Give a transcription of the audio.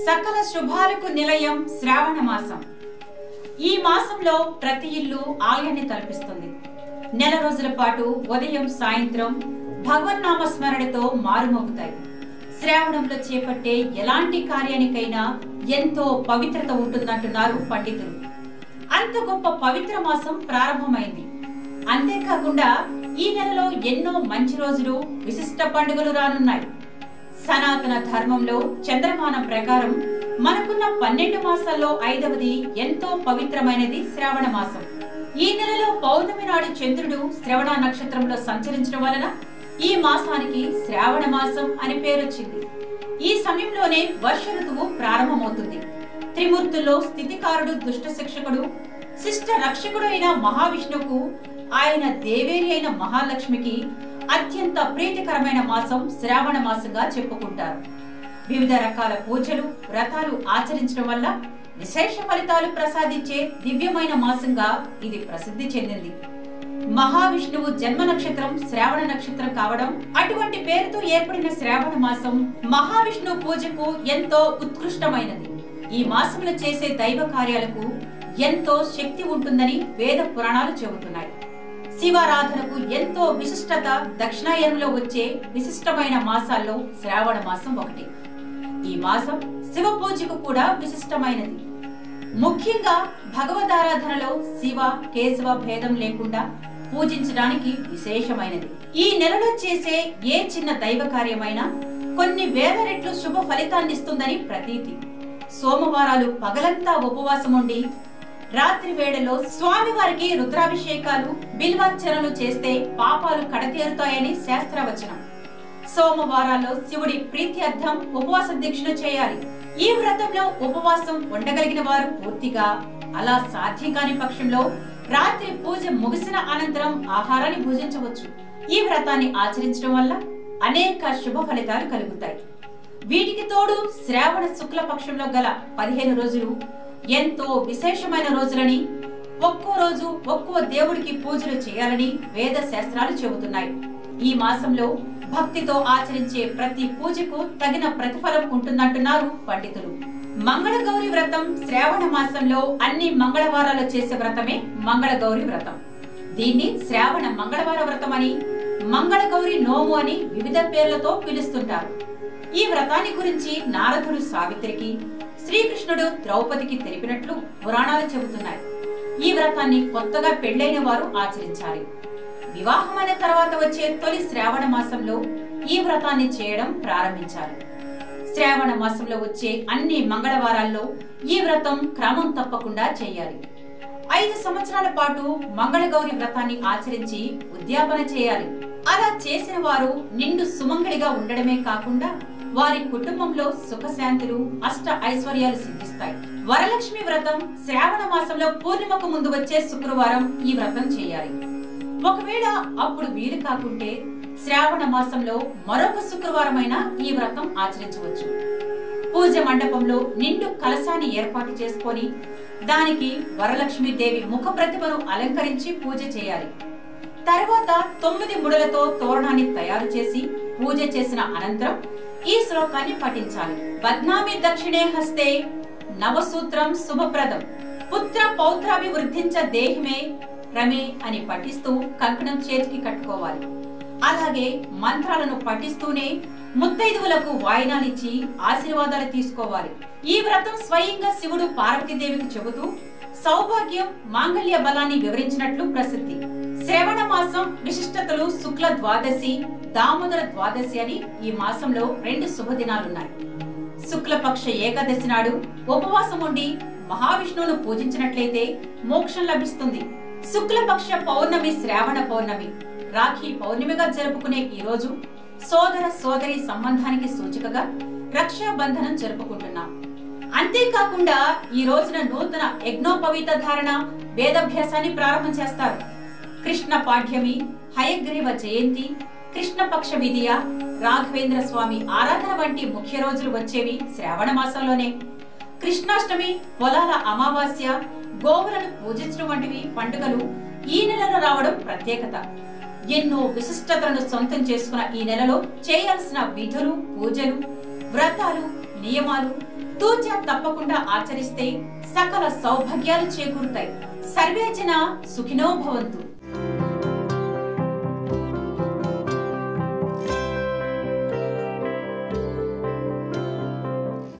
సకల శుభాలకు నిలయం శ్రావణ మాసం ఈ మాసంలో ప్రతి ఇల్లు ఆలయాన్ని తలపిస్తుంది నెల రోజుల పాటు ఉదయం సాయంత్రం భగవన్నామ స్మరణతో మారుమోగుతాయి శ్రావణంలో చేపట్టే ఎలాంటి కార్యానికైనా ఎంతో పవిత్రత ఉంటుందంటున్నారు పండితులు అంత గొప్ప పవిత్ర మాసం ప్రారంభమైంది అంతేకాకుండా ఈ నెలలో ఎన్నో మంచి రోజులు విశిష్ట పండుగలు రానున్నాయి సనాతన ధర్మంలో చంద్రమానం ప్రకారం మనకున్న పన్నెండు మాసాల్లో ఐదవది ఎంతో పవిత్రమైనది శ్రావణ మాసం ఈ నెలలో పౌర్ణమి నాడు చంద్రుడు శ్రవణ నక్షత్రంలో సంచరించడం వలన ఈ మాసానికి శ్రావణ మాసం అని పేరొచ్చింది ఈ సమయంలోనే వర్ష ఋతువు ప్రారంభమవుతుంది త్రిమూర్తుల్లో స్థితికారుడు దుష్ట శిక్షకుడు శిష్ట రక్షకుడు అయిన మహావిష్ణువుకు ఆయన దేవేరి అయిన మహాలక్ష్మికి అత్యంత ప్రీతికరమైన మాసం శ్రావణ మాసంగా చెప్పుకుంటారు వివిధ రకాల పూజలు వ్రతాలు ఆచరించడం వల్ల విశేష ఫలితాలు ప్రసాదించే దివ్యమైన మాసంగా ఇది ప్రసిద్ధి చెందింది మహావిష్ణువు జన్మ నక్షత్రం శ్రావణ నక్షత్రం కావడం అటువంటి పేరుతో ఏర్పడిన శ్రావణ మాసం మహావిష్ణువు పూజకు ఎంతో ఉత్కృష్టమైనది ఈ మాసంలో చేసే దైవ కార్యాలకు ఎంతో శక్తి ఉంటుందని వేద పురాణాలు చెబుతున్నాయి శివారాధనకు ఎంతో విశిష్టత దక్షిణాయనంలో వచ్చే విశిష్టమైన మాసాల్లో శ్రావణ మాసం ఒకటి ఈ మాసం శివ పూజకు కూడా విశిష్టమైనది ముఖ్యంగా భగవదారాధనలో శివ కేశవ భేదం లేకుండా పూజించడానికి విశేషమైనది ఈ నెలలో చేసే ఏ చిన్న దైవ కార్యమైనా కొన్ని వేల రెట్లు శుభ ఫలితాన్నిస్తుందని ప్రతీతి సోమవారాలు పగలంతా ఉపవాసం ఉండి రాత్రి వేళలో స్వామివారికి రుద్రాభిషేకాలు బిల్వార్చనలు చేస్తే పాపాలు కడతేరుతాయని శాస్త్రవచనం సోమవారాల్లో శివుడి ప్రీత్యర్థం ఉపవాస దీక్షను చేయాలి ఈ వ్రతంలో ఉపవాసం ఉండగలిగిన వారు పూర్తిగా అలా సాధ్యం కాని పక్షంలో రాత్రి పూజ ముగిసిన అనంతరం ఆహారాన్ని భుజించవచ్చు ఈ వ్రతాన్ని ఆచరించడం వల్ల అనేక శుభ ఫలితాలు కలుగుతాయి వీటికి తోడు శ్రావణ శుక్ల పక్షంలో గల పదిహేను రోజులు ఎంతో విశేషమైన రోజులని ఒక్కో రోజు ఒక్కో దేవుడికి పూజలు చేయాలని వేద శాస్త్రాలు చెబుతున్నాయి ఈ మాసంలో భక్తితో ఆచరించే ప్రతి పూజకు తగిన ప్రతిఫలం ఉంటుందంటున్నారు పండితులు మంగళగౌరి వ్రతం శ్రావణ మాసంలో అన్ని మంగళవారాలు చేసే వ్రతమే మంగళగౌరి వ్రతం దీన్ని శ్రావణ మంగళవార వ్రతం అని మంగళగౌరి నోము అని వివిధ పేర్లతో పిలుస్తుంటారు ఈ వ్రతాన్ని గురించి నారదుడు సావిత్రికి శ్రీకృష్ణుడు ద్రౌపదికి తెలిపినట్లు పురాణాలు చెబుతున్నాయి ఈ వ్రతాన్ని కొత్తగా పెళ్లైన వారు ఆచరించాలి వివాహమైన తర్వాత వచ్చే తొలి శ్రావణ మాసంలో ఈ వ్రతాన్ని చేయడం ప్రారంభించాలి శ్రావణ మాసంలో వచ్చే అన్ని మంగళవారాల్లో ఈ వ్రతం క్రమం తప్పకుండా చేయాలి ఐదు సంవత్సరాల పాటు మంగళగౌరి వ్రతాన్ని ఆచరించి ఉద్యాపన చేయాలి అలా చేసిన వారు నిండు సుమంగళిగా ఉండడమే కాకుండా వారి కుటుంబంలో సుఖశాంతులు అష్ట ఐశ్వర్యాలు సిద్ధిస్తాయి వరలక్ష్మి వ్రతం శ్రావణ మాసంలో పూర్ణిమకు ముందు వచ్చే శుక్రవారం ఈ వ్రతం చేయాలి ఒకవేళ అప్పుడు వీలు కాకుంటే శ్రావణ మాసంలో మరొక శుక్రవారమైన ఈ వ్రతం ఆచరించవచ్చు పూజ మండపంలో నిండు కలశాన్ని ఏర్పాటు చేసుకొని దానికి వరలక్ష్మి దేవి ముఖ ప్రతిమను అలంకరించి పూజ చేయాలి తర్వాత తొమ్మిది ముడులతో తోరణాన్ని తయారు చేసి పూజ చేసిన అనంతరం ఈ శ్లోకాన్ని పఠించాలి బద్నామి దక్షిణే హస్తే నవసూత్రం శుభప్రదం పుత్ర పౌత్రాభివృద్ధించ దేహిమే రమే అని పఠిస్తూ కంకణం చేతికి కట్టుకోవాలి అలాగే మంత్రాలను పఠిస్తూనే ముత్తైదువులకు వాయినాలిచ్చి ఆశీర్వాదాలు తీసుకోవాలి ఈ వ్రతం స్వయంగా శివుడు పార్వతీదేవికి చెబుతూ సౌభాగ్యం మాంగళ్య బలాన్ని వివరించినట్లు ప్రసిద్ధి శ్రవణ మాసం విశిష్టతలు శుక్ల ద్వాదశి దామోదర ద్వాదశి అని ఈ మాసంలో రెండు శుభదినాలున్నాయి శుక్లపక్ష ఏకాదశి నాడు ఉపవాసం ఉండి మహావిష్ణువును పూజించినట్లయితే మోక్షం లభిస్తుంది శుక్లపక్ష పౌర్ణమి శ్రావణ పౌర్ణమి రాఖీ పౌర్ణమిగా జరుపుకునే ఈ రోజు సోదర సోదరి సంబంధానికి సూచికగా రక్షాబంధనం జరుపుకుంటున్నాం అంతేకాకుండా ఈ రోజున నూతన యజ్ఞోపవీత ధారణ వేదాభ్యాసాన్ని ప్రారంభం చేస్తారు కృష్ణ పాఠ్యమి హయగ్రీవ జయంతి కృష్ణపక్ష విధియ రాఘవేంద్ర స్వామి ఆరాధన వంటి ముఖ్య రోజులు వచ్చేవి శ్రావణ మాసంలోనే కృష్ణాష్టమి పొలాల అమావాస్య గోవులను పూజించడం వంటివి పండుగలు ఈ నెలలో రావడం ప్రత్యేకత ఎన్నో విశిష్టతలను సొంతం చేసుకున్న ఈ నెలలో చేయాల్సిన విధులు పూజలు వ్రతాలు నియమాలు తూచా తప్పకుండా ఆచరిస్తే సకల సౌభాగ్యాలు చేకూరుతాయి సర్వేజన సుఖినో భవంతు